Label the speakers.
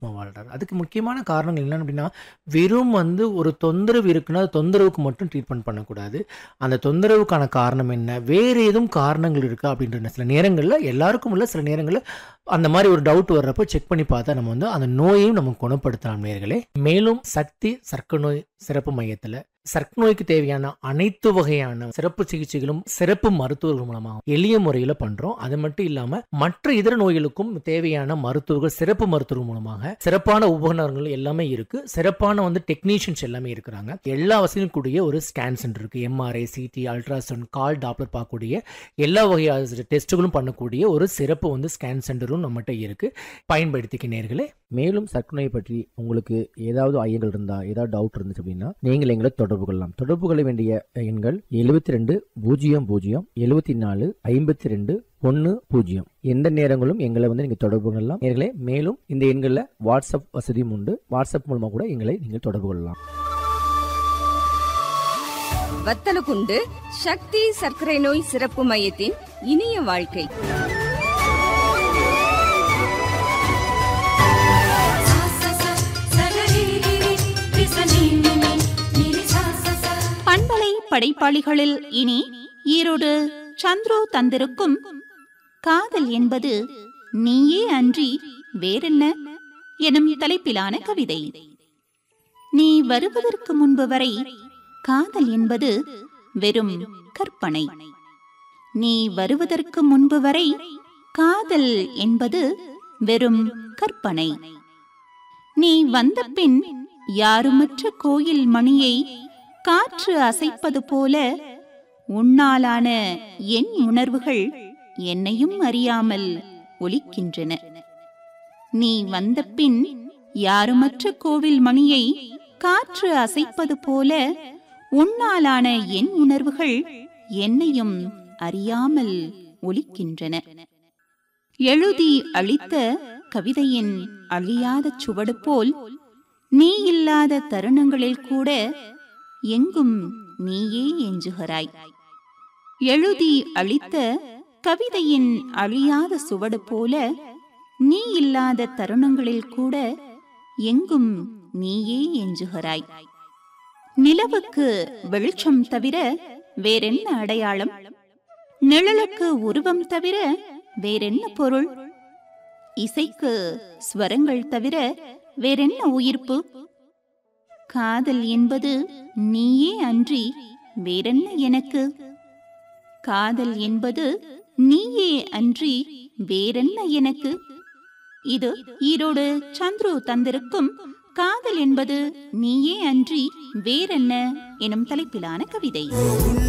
Speaker 1: வாழ்றாரு அதுக்கு முக்கியமான காரணங்கள் என்னன்னு அப்படின்னா வெறும் வந்து ஒரு தொந்தரவு இருக்குன்னா அது தொந்தரவுக்கு மட்டும் ட்ரீட்மெண்ட் பண்ணக்கூடாது அந்த தொந்தரவுக்கான காரணம் என்ன வேறு எதுவும் காரணங்கள் இருக்கா அப்படின்ற சில நேரங்களில் எல்லாருக்கும் உள்ள சில நேரங்களில் அந்த மாதிரி ஒரு டவுட் வர்றப்போ செக் பண்ணி பார்த்தா நம்ம வந்து அந்த நோயையும் நம்ம குணப்படுத்தலாம் நேர்களே மேலும் சக்தி சர்க்கரை நோய் சிறப்பு மையத்தில் சர்க்கரை நோய்க்கு தேவையான அனைத்து வகையான சிறப்பு சிகிச்சைகளும் சிறப்பு மருத்துவர்கள் மூலமாக எளிய முறையில் பண்றோம் அது மட்டும் இல்லாம மற்ற இதர நோய்களுக்கும் தேவையான மருத்துவர்கள் சிறப்பு மருத்துவர்கள் மூலமாக சிறப்பான உபகரணங்கள் எல்லாமே இருக்கு சிறப்பான வந்து டெக்னீஷியன்ஸ் எல்லாமே இருக்கிறாங்க எல்லா வசதியும் கூடிய ஒரு ஸ்கேன் சென்டர் இருக்கு எம்ஆர்ஐ சிடி அல்ட்ராசவுண்ட் கால் டாப்லர் பார்க்கக்கூடிய எல்லா வகையான டெஸ்ட்டுகளும் பண்ணக்கூடிய ஒரு சிறப்பு வந்து ஸ்கேன் சென்டரும் நம்மகிட்ட இருக்கு பயன்படுத்திக்க நேர்களே
Speaker 2: மேலும் சர்க்கரை நோயை பற்றி உங்களுக்கு ஏதாவது ஐயங்கள் இருந்தா ஏதாவது டவுட் இருந்துச்சு அப்படின்னா நீங்கள் எங்களை தொடர்பு கொள்ளலாம் தொடர்பு கொள்ள வேண்டிய எண்கள் எழுபத்தி ரெண்டு பூஜ்ஜியம் பூஜ்ஜியம் எழுபத்தி நாலு ஐம்பத்தி ரெண்டு ஒன்று பூஜ்ஜியம் எந்த நேரங்களும் எங்களை வந்து நீங்கள் தொடர்பு கொள்ளலாம் நேர்களே மேலும் இந்த எண்களில் வாட்ஸ்அப் வசதியும் உண்டு வாட்ஸ்அப் மூலமாக கூட எங்களை நீங்கள் தொடர்பு கொள்ளலாம்
Speaker 3: வத்தலகுண்டு சக்தி சர்க்கரை நோய் சிறப்பு மையத்தின் இனிய வாழ்க்கை
Speaker 4: பண்பலை படைப்பாளிகளில் இனி ஈரோடு சந்துரு தந்திருக்கும் காதல் என்பது நீயே அன்றி வேறென்ன எனும் தலைப்பிலான கவிதை நீ வருவதற்கு முன்பு வரை காதல் என்பது வெறும் கற்பனை நீ வருவதற்கு முன்பு வரை காதல் என்பது வெறும் கற்பனை நீ வந்த பின் யாருமற்ற கோயில் மணியை காற்று அசைப்பது போல உன்னாலான என் உணர்வுகள் என்னையும் அறியாமல் ஒலிக்கின்றன நீ வந்த பின் யாருமற்ற கோவில் மணியை காற்று அசைப்பது போல உன்னாலான என் உணர்வுகள் என்னையும் அறியாமல் ஒலிக்கின்றன எழுதி அளித்த கவிதையின் அழியாத சுவடு போல் நீ இல்லாத தருணங்களில் கூட எங்கும் நீயே எஞ்சுகிறாய் எழுதி அளித்த கவிதையின் அழியாத சுவடு போல நீ இல்லாத தருணங்களில் கூட எங்கும் நீயே எஞ்சுகிறாய் நிலவுக்கு வெளிச்சம் தவிர வேறென்ன அடையாளம் நிழலுக்கு உருவம் தவிர வேறென்ன பொருள் இசைக்கு ஸ்வரங்கள் தவிர வேறென்ன உயிர்ப்பு காதல் என்பது நீயே அன்றி வேறென்ன எனக்கு காதல் என்பது நீயே அன்றி வேறென்ன எனக்கு இது ஈரோடு சந்துரு தந்திருக்கும் காதல் என்பது நீயே அன்றி வேறென்ன எனும் தலைப்பிலான கவிதை